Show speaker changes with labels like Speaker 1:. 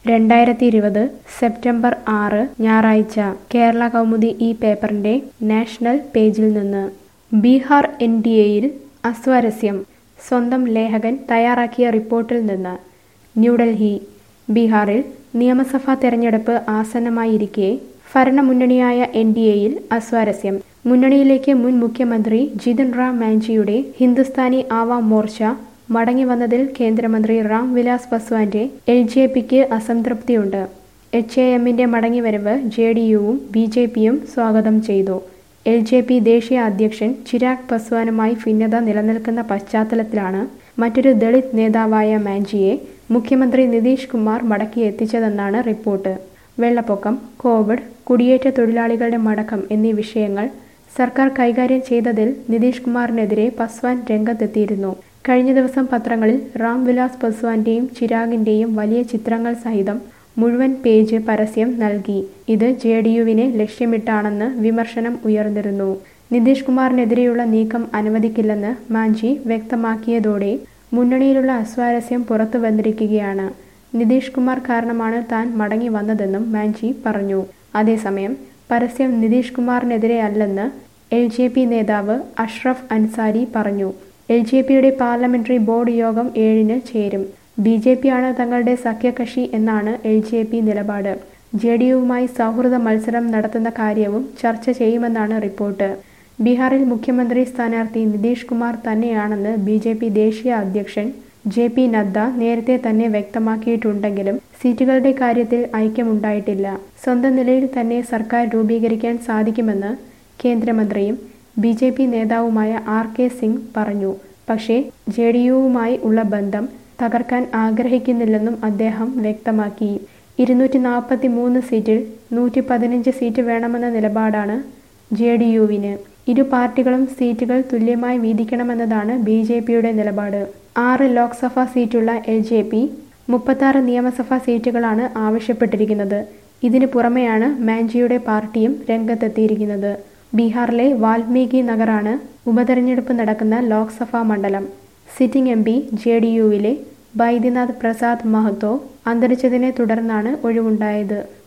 Speaker 1: രണ്ടായിരത്തി ഇരുപത് സെപ്റ്റംബർ ആറ് ഞായറാഴ്ച കേരള കൗമുദി ഈ പേപ്പറിന്റെ നാഷണൽ പേജിൽ നിന്ന് ബീഹാർ എൻ ഡി എയിൽ അസ്വാരസ്യം സ്വന്തം ലേഖകൻ തയ്യാറാക്കിയ റിപ്പോർട്ടിൽ നിന്ന് ന്യൂഡൽഹി ബീഹാറിൽ നിയമസഭാ തെരഞ്ഞെടുപ്പ് ആസന്നമായിരിക്കെ ഭരണമുന്നണിയായ എൻ ഡി എയിൽ അസ്വാരസ്യം മുന്നണിയിലേക്ക് മുൻ മുഖ്യമന്ത്രി ജിതിൻ റാം മാഞ്ചിയുടെ ഹിന്ദുസ്ഥാനി ആവാം മോർച്ച മടങ്ങി വന്നതിൽ കേന്ദ്രമന്ത്രി റാം വിലാസ് പസ്വാന്റെ എൽ ജെ പിക്ക് അസംതൃപ്തിയുണ്ട് എച്ച് എ എമ്മിന്റെ മടങ്ങിവരവ് ജെ ഡി യുവും ബി ജെ പിയും സ്വാഗതം ചെയ്തു എൽ ജെ പി ദേശീയ അധ്യക്ഷൻ ചിരാഗ് പസ്വാനുമായി ഭിന്നത നിലനിൽക്കുന്ന പശ്ചാത്തലത്തിലാണ് മറ്റൊരു ദളിത് നേതാവായ മാഞ്ചിയെ മുഖ്യമന്ത്രി നിതീഷ് കുമാർ മടക്കി എത്തിച്ചതെന്നാണ് റിപ്പോർട്ട് വെള്ളപ്പൊക്കം കോവിഡ് കുടിയേറ്റ തൊഴിലാളികളുടെ മടക്കം എന്നീ വിഷയങ്ങൾ സർക്കാർ കൈകാര്യം ചെയ്തതിൽ നിതീഷ് കുമാറിനെതിരെ പസ്വാൻ രംഗത്തെത്തിയിരുന്നു കഴിഞ്ഞ ദിവസം പത്രങ്ങളിൽ റാം വിലാസ് പസ്വാന്റെയും ചിരാഗിന്റെയും വലിയ ചിത്രങ്ങൾ സഹിതം മുഴുവൻ പേജ് പരസ്യം നൽകി ഇത് ജെ ഡി യുവിനെ ലക്ഷ്യമിട്ടാണെന്ന് വിമർശനം ഉയർന്നിരുന്നു നിതീഷ് കുമാറിനെതിരെയുള്ള നീക്കം അനുവദിക്കില്ലെന്ന് മാഞ്ചി വ്യക്തമാക്കിയതോടെ മുന്നണിയിലുള്ള അസ്വാരസ്യം പുറത്തു വന്നിരിക്കുകയാണ് നിതീഷ് കുമാർ കാരണമാണ് താൻ മടങ്ങി വന്നതെന്നും മാഞ്ചി പറഞ്ഞു അതേസമയം പരസ്യം നിതീഷ് കുമാറിനെതിരെ അല്ലെന്ന് എൽ ജെ പി നേതാവ് അഷ്റഫ് അൻസാരി പറഞ്ഞു എൽ ജെ പിയുടെ പാർലമെന്ററി ബോർഡ് യോഗം ഏഴിന് ചേരും ബി ജെ പിയാണ് തങ്ങളുടെ സഖ്യകക്ഷി എന്നാണ് എൽ ജെ പി നിലപാട് ജെ ഡി യുവുമായി സൗഹൃദ മത്സരം നടത്തുന്ന കാര്യവും ചർച്ച ചെയ്യുമെന്നാണ് റിപ്പോർട്ട് ബീഹാറിൽ മുഖ്യമന്ത്രി സ്ഥാനാർത്ഥി നിതീഷ് കുമാർ തന്നെയാണെന്ന് ബി ജെ പി ദേശീയ അധ്യക്ഷൻ ജെ പി നദ്ദ നേരത്തെ തന്നെ വ്യക്തമാക്കിയിട്ടുണ്ടെങ്കിലും സീറ്റുകളുടെ കാര്യത്തിൽ ഐക്യമുണ്ടായിട്ടില്ല സ്വന്തം നിലയിൽ തന്നെ സർക്കാർ രൂപീകരിക്കാൻ സാധിക്കുമെന്ന് കേന്ദ്രമന്ത്രിയും ബി ജെ പി നേതാവുമായ ആർ കെ സിംഗ് പറഞ്ഞു പക്ഷേ ജെ ഡി യുവുമായി ഉള്ള ബന്ധം തകർക്കാൻ ആഗ്രഹിക്കുന്നില്ലെന്നും അദ്ദേഹം വ്യക്തമാക്കി ഇരുന്നൂറ്റി നാൽപ്പത്തി മൂന്ന് സീറ്റിൽ നൂറ്റി പതിനഞ്ച് സീറ്റ് വേണമെന്ന നിലപാടാണ് ജെ ഡി യുവിന് ഇരു പാർട്ടികളും സീറ്റുകൾ തുല്യമായി വീതിക്കണമെന്നതാണ് ബി ജെ പിയുടെ നിലപാട് ആറ് ലോക്സഭാ സീറ്റുള്ള എൽ ജെ പി മുപ്പത്താറ് നിയമസഭാ സീറ്റുകളാണ് ആവശ്യപ്പെട്ടിരിക്കുന്നത് ഇതിനു പുറമെയാണ് മാഞ്ചിയുടെ പാർട്ടിയും രംഗത്തെത്തിയിരിക്കുന്നത് ബീഹാറിലെ വാൽമീകി നഗറാണ് ഉപതെരഞ്ഞെടുപ്പ് നടക്കുന്ന ലോക്സഭാ മണ്ഡലം sitting M P J D യുവിലെ ബൈദ്യനാഥ് പ്രസാദ് മഹത്തോ അന്തരിച്ചതിനെ തുടർന്നാണ് ഒഴിവുണ്ടായത്